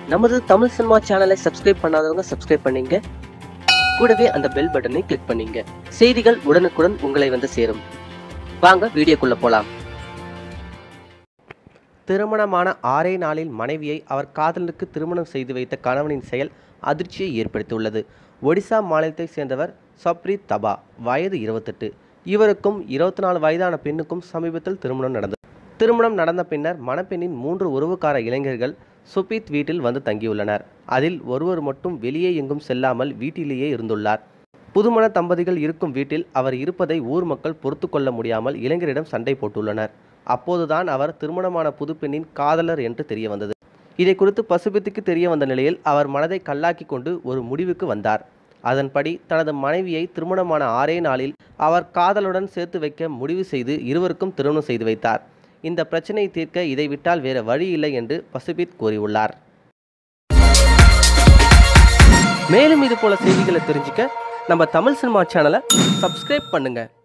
நமது தமிழ் சினிமா சேனலை சப்ஸ்கிரைப் பண்ணாதவங்க சப்ஸ்கிரைப் பண்ணீங்க கூடவே அந்த பெல் பட்டனை கிளிக் பண்ணீங்க செய்திகள் உடனுக்குடன் உங்களை வந்து சேரும் வாங்க வீடியோக்குள்ள போலாம் திருமணமான ஆறே நாளில் மனைவியை அவர் காதலனுக்கு திருமணம் செய்து வைத்த கணவனின் செயல் அதிர்ச்சியை ஏற்படுத்தியுள்ளது ஒடிசா மாநிலத்தைச் சேர்ந்தவர் சப்ரீத் தபா வயது இருபத்தெட்டு இவருக்கும் இருபத்தி நாலு வயதான பெண்ணுக்கும் சமீபத்தில் திருமணம் நடந்தது திருமணம் நடந்த பின்னர் மணப்பெண்ணின் மூன்று உறவுக்கார இளைஞர்கள் சுபீத் வீட்டில் வந்து தங்கியுள்ளனர் அதில் ஒருவர் மட்டும் வெளியே எங்கும் செல்லாமல் வீட்டிலேயே இருந்துள்ளார் புதுமண தம்பதிகள் இருக்கும் வீட்டில் அவர் இருப்பதை ஊர் மக்கள் பொறுத்து கொள்ள முடியாமல் இளைஞரிடம் சண்டை போட்டுள்ளனர் அப்போதுதான் அவர் திருமணமான புதுப்பெண்ணின் காதலர் என்று தெரிய வந்தது இதை குறித்து பசுபித்துக்கு தெரிய வந்த நிலையில் அவர் மனதை கல்லாக்கி கொண்டு ஒரு முடிவுக்கு வந்தார் அதன்படி தனது மனைவியை திருமணமான ஆறே நாளில் அவர் காதலுடன் சேர்த்து வைக்க முடிவு செய்து இருவருக்கும் திருமணம் செய்து வைத்தார் இந்த பிரச்சனையை தீர்க்க இதை விட்டால் வேற வழி இல்லை என்று பசுபித் கூறியுள்ளார் மேலும் இது போல செய்திகளை தெரிஞ்சுக்க நம்ம தமிழ் சினிமா சேனலை சப்ஸ்கிரைப் பண்ணுங்க